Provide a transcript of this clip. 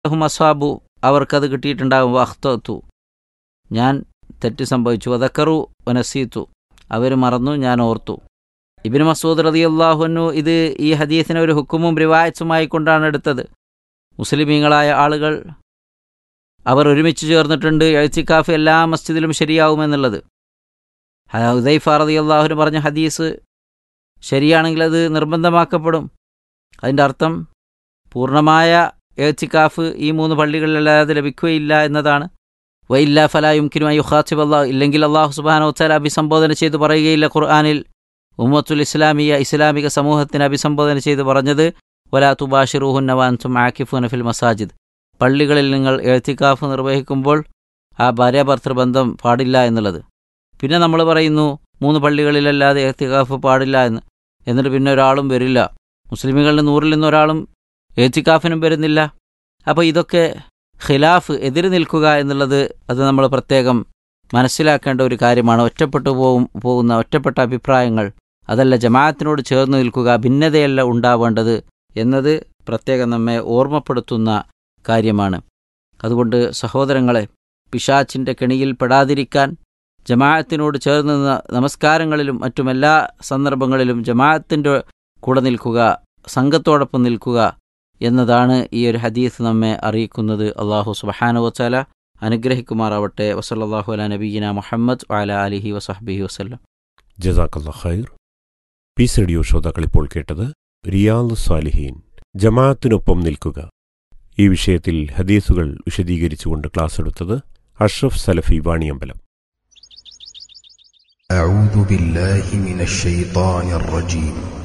ലഹും അസ്വാബു അവർക്കത് കിട്ടിയിട്ടുണ്ടാകും വഖ്തത്തു ഞാൻ തെറ്റ് സംഭവിച്ചു വതക്കറു വനസീത്തു അവർ മറന്നു ഞാൻ ഓർത്തു ഇബിന് മസൂദ് റതി അള്ളാഹുനു ഇത് ഈ ഹദീസിനെ ഒരു ഹുക്കുമും റിവായത്തുമായി കൊണ്ടാണ് എടുത്തത് മുസ്ലിമീങ്ങളായ ആളുകൾ അവർ ഒരുമിച്ച് ചേർന്നിട്ടുണ്ട് എഴുത്തിക്കാഫ് എല്ലാ മസ്ജിദിലും ശരിയാവുമെന്നുള്ളത് ഉദൈഫ റതി അള്ളാഹുന് പറഞ്ഞ ഹദീസ് ശരിയാണെങ്കിൽ അത് നിർബന്ധമാക്കപ്പെടും അതിൻ്റെ അർത്ഥം പൂർണ്ണമായ എഴുത്തിക്കാഫ് ഈ മൂന്ന് പള്ളികളിലല്ലാതെ ലഭിക്കുകയില്ല എന്നതാണ് വൈല്ല ഫലായുംക്കിനുമായി യുഹാസിബ് അള്ളാഹു ഇല്ലെങ്കിൽ അള്ളാഹു സുബാനോ വച്ചാൽ അഭിസംബോധന ചെയ്ത് പറയുകയില്ല ഖുർആാനിൽ ഉമ്മത്തുൽ ഇസ്ലാമിയ ഇസ്ലാമിക സമൂഹത്തിന് അഭിസംബോധന ചെയ്ത് പറഞ്ഞത് വലാ തുബാഷിറൂഹുൻ നവാൻസും ആക്കിഫുൻ ഫിൽ മസാജിദ് പള്ളികളിൽ നിങ്ങൾ എഴുത്തിക്കാഫ് നിർവഹിക്കുമ്പോൾ ആ ഭാര്യാഭർത്തൃബന്ധം പാടില്ല എന്നുള്ളത് പിന്നെ നമ്മൾ പറയുന്നു മൂന്ന് പള്ളികളിലല്ലാതെ എഴുത്തിക്കാഫ് പാടില്ല എന്ന് എന്നിട്ട് പിന്നെ ഒരാളും വരില്ല മുസ്ലിമുകളിൽ നൂറിൽ നിന്ന് ഒരാളും എഴുത്തിക്കാഫിനും വരുന്നില്ല അപ്പോൾ ഇതൊക്കെ ഖിലാഫ് എതിര് നിൽക്കുക എന്നുള്ളത് അത് നമ്മൾ പ്രത്യേകം മനസ്സിലാക്കേണ്ട ഒരു കാര്യമാണ് ഒറ്റപ്പെട്ടു പോകും പോകുന്ന ഒറ്റപ്പെട്ട അഭിപ്രായങ്ങൾ അതല്ല ജമാഅത്തിനോട് ചേർന്ന് നിൽക്കുക ഭിന്നതയല്ല ഉണ്ടാവേണ്ടത് എന്നത് പ്രത്യേകം നമ്മെ ഓർമ്മപ്പെടുത്തുന്ന കാര്യമാണ് അതുകൊണ്ട് സഹോദരങ്ങളെ പിശാച്ചിൻ്റെ കെണിയിൽ പെടാതിരിക്കാൻ ജമാഅത്തിനോട് ചേർന്ന് നിന്ന നമസ്കാരങ്ങളിലും മറ്റുമെല്ലാ സന്ദർഭങ്ങളിലും ജമാഅത്തിൻ്റെ കൂടെ നിൽക്കുക സംഘത്തോടൊപ്പം നിൽക്കുക എന്നതാണ് ഈ ഒരു ഹദീസ് നമ്മെ അറിയിക്കുന്നത് അള്ളാഹു സുബഹാനുവച്ചാല അനുഗ്രഹിക്കുമാറാവട്ടെ വസല്ലാഹു അല നബീന മുഹമ്മദ് വാല അലിഹി വസഹബിഹി വസ്ലം ജസാക്കല്ല ഖൈർ പീസ് റേഡിയോ ശ്രോതാക്കൾ ഇപ്പോൾ കേട്ടത് റിയാദ് സാലിഹീൻ ജമാഅത്തിനൊപ്പം നിൽക്കുക ഈ വിഷയത്തിൽ ഹദീസുകൾ വിശദീകരിച്ചുകൊണ്ട് ക്ലാസ് എടുത്തത് അഷ്റഫ് സലഫി വാണിയമ്പലം أعوذ بالله من الشيطان الرجيم